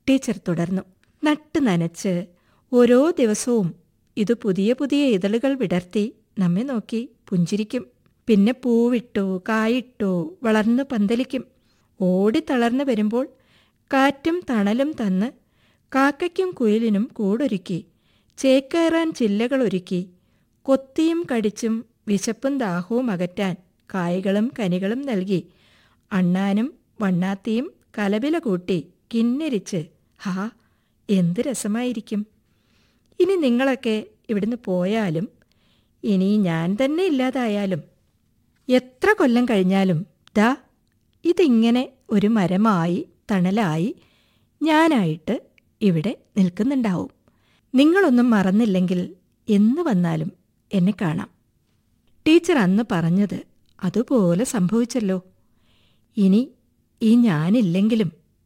teacher തുടർന്നു നട്ട് നനച്ച് ഓരോ ദിവസവും ഇത് പുതിയ പുതിയ ഇതളുകൾ വിടർത്തി നമ്മെ നോക്കി പുഞ്ചിരിക്കും പിന്നെ പൂവിട്ടു കായിട്ടു വളർന്നു പന്തലിക്കും ഓടി തളർന്നു വരുമ്പോൾ കാറ്റും തണലും തന്ന് കാക്കയ്ക്കും കുയിലിനും കൂടൊരുക്കി ചേക്കേറാൻ ചില്ലകളൊരുക്കി കൊത്തിയും കടിച്ചും വിശപ്പും ദാഹവും അകറ്റാൻ കായ്കളും കനികളും നൽകി അണ്ണാനും വണ്ണാത്തിയും കലപില കൂട്ടി കിന്നരിച്ച് ഹാ എന്ത് രസമായിരിക്കും ഇനി നിങ്ങളൊക്കെ ഇവിടുന്ന് പോയാലും ഇനി ഞാൻ തന്നെ ഇല്ലാതായാലും എത്ര കൊല്ലം കഴിഞ്ഞാലും ദാ ഇതിങ്ങനെ ഒരു മരമായി തണലായി ഞാനായിട്ട് ഇവിടെ നിൽക്കുന്നുണ്ടാവും നിങ്ങളൊന്നും മറന്നില്ലെങ്കിൽ എന്ന് വന്നാലും എന്നെ കാണാം ടീച്ചർ അന്ന് പറഞ്ഞത് അതുപോലെ സംഭവിച്ചല്ലോ ഇനി ഈ ഞാനില്ലെങ്കിലും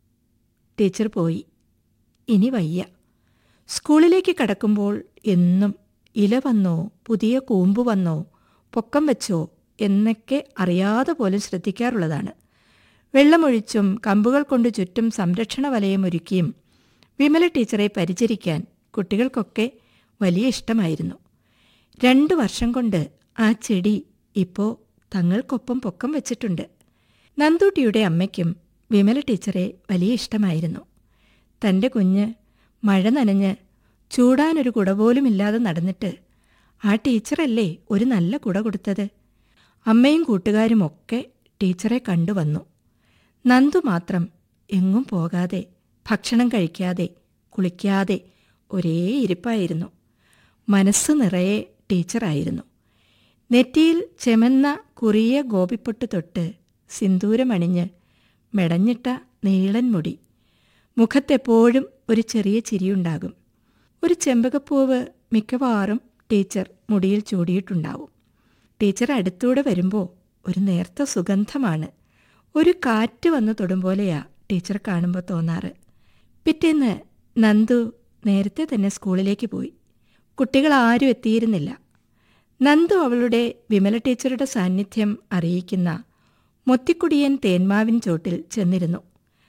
ടീച്ചർ പോയി ഇനി വയ്യ സ്കൂളിലേക്ക് കടക്കുമ്പോൾ എന്നും ഇല വന്നോ പുതിയ കൂമ്പ് വന്നോ പൊക്കം വെച്ചോ എന്നൊക്കെ അറിയാതെ പോലും ശ്രദ്ധിക്കാറുള്ളതാണ് വെള്ളമൊഴിച്ചും കമ്പുകൾ കൊണ്ട് ചുറ്റും സംരക്ഷണ വലയം ഒരുക്കിയും വിമല ടീച്ചറെ പരിചരിക്കാൻ കുട്ടികൾക്കൊക്കെ വലിയ ഇഷ്ടമായിരുന്നു രണ്ടു വർഷം കൊണ്ട് ആ ചെടി ഇപ്പോൾ തങ്ങൾക്കൊപ്പം പൊക്കം വെച്ചിട്ടുണ്ട് നന്ദൂട്ടിയുടെ അമ്മയ്ക്കും വിമല ടീച്ചറെ വലിയ ഇഷ്ടമായിരുന്നു തൻ്റെ കുഞ്ഞ് മഴ നനഞ്ഞ് ചൂടാനൊരു കുട പോലുമില്ലാതെ നടന്നിട്ട് ആ ടീച്ചറല്ലേ ഒരു നല്ല കുട കൊടുത്തത് അമ്മയും കൂട്ടുകാരുമൊക്കെ ടീച്ചറെ കണ്ടുവന്നു നന്ദു മാത്രം എങ്ങും പോകാതെ ഭക്ഷണം കഴിക്കാതെ കുളിക്കാതെ ഒരേ ഇരിപ്പായിരുന്നു മനസ്സ് നിറയെ ടീച്ചറായിരുന്നു നെറ്റിയിൽ ചെമന്ന കുറിയ ഗോപിപ്പൊട്ട് തൊട്ട് സിന്ദൂരമണിഞ്ഞ് മെടഞ്ഞിട്ട നീളൻ മുടി മുഖത്തെപ്പോഴും ഒരു ചെറിയ ചിരിയുണ്ടാകും ഒരു ചെമ്പകപ്പൂവ് മിക്കവാറും ടീച്ചർ മുടിയിൽ ചൂടിയിട്ടുണ്ടാവും ടീച്ചർ അടുത്തൂടെ വരുമ്പോൾ ഒരു നേർത്ത സുഗന്ധമാണ് ഒരു കാറ്റ് വന്ന് തൊടുമ്പോലെയാ ടീച്ചർ കാണുമ്പോൾ തോന്നാറ് പിറ്റേന്ന് നന്ദു നേരത്തെ തന്നെ സ്കൂളിലേക്ക് പോയി കുട്ടികൾ ആരും എത്തിയിരുന്നില്ല നന്ദു അവളുടെ വിമല ടീച്ചറുടെ സാന്നിധ്യം അറിയിക്കുന്ന മൊത്തിക്കുടിയൻ തേന്മാവിൻ ചോട്ടിൽ ചെന്നിരുന്നു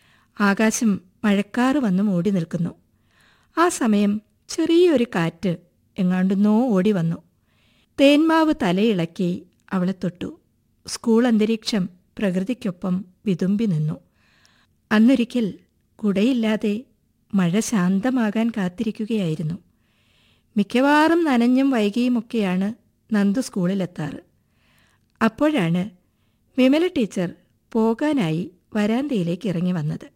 ആകാശം മഴക്കാറ് വന്ന് മൂടി നിൽക്കുന്നു ആ സമയം ചെറിയൊരു കാറ്റ് എങ്ങാണ്ടുന്നോ ഓടി വന്നു തേന്മാവ് തലയിളക്കി അവളെ തൊട്ടു സ്കൂൾ അന്തരീക്ഷം പ്രകൃതിക്കൊപ്പം വിതുമ്പി നിന്നു അന്നൊരിക്കൽ കുടയില്ലാതെ മഴ ശാന്തമാകാൻ കാത്തിരിക്കുകയായിരുന്നു മിക്കവാറും നനഞ്ഞും വൈകിയുമൊക്കെയാണ് നന്ദു സ്കൂളിലെത്താറ് അപ്പോഴാണ് വിമല ടീച്ചർ പോകാനായി വരാന്തയിലേക്ക് ഇറങ്ങി വന്നത്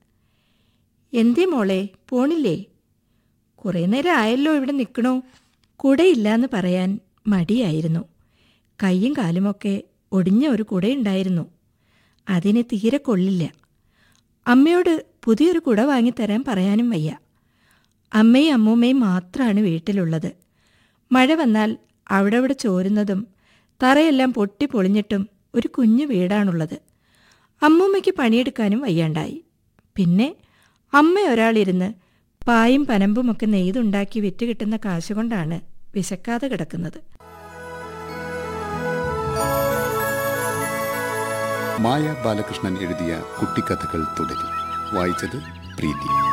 എന്തേ മോളെ പോണില്ലേ കുറേ നേരം ആയല്ലോ ഇവിടെ നിൽക്കണോ കുടയില്ലാന്ന് പറയാൻ മടിയായിരുന്നു കൈയും കാലുമൊക്കെ ഒടിഞ്ഞ ഒരു കുടയുണ്ടായിരുന്നു അതിന് തീരെ കൊള്ളില്ല അമ്മയോട് പുതിയൊരു കുട വാങ്ങിത്തരാൻ പറയാനും വയ്യ അമ്മയും അമ്മൂമ്മയും മാത്രമാണ് വീട്ടിലുള്ളത് മഴ വന്നാൽ അവിടെ അവിടെ ചോരുന്നതും തറയെല്ലാം പൊട്ടി പൊളിഞ്ഞിട്ടും ഒരു കുഞ്ഞു വീടാണുള്ളത് അമ്മൂമ്മയ്ക്ക് പണിയെടുക്കാനും വയ്യാണ്ടായി പിന്നെ അമ്മ ഒരാളിരുന്ന് പായും പനമ്പുമൊക്കെ നെയ്തുണ്ടാക്കി വിറ്റ് കിട്ടുന്ന കാശുകൊണ്ടാണ് വിശക്കാതെ കിടക്കുന്നത് മായ ബാലകൃഷ്ണൻ എഴുതിയ കുട്ടിക്കഥകൾ തുടരും വായിച്ചത് പ്രീതി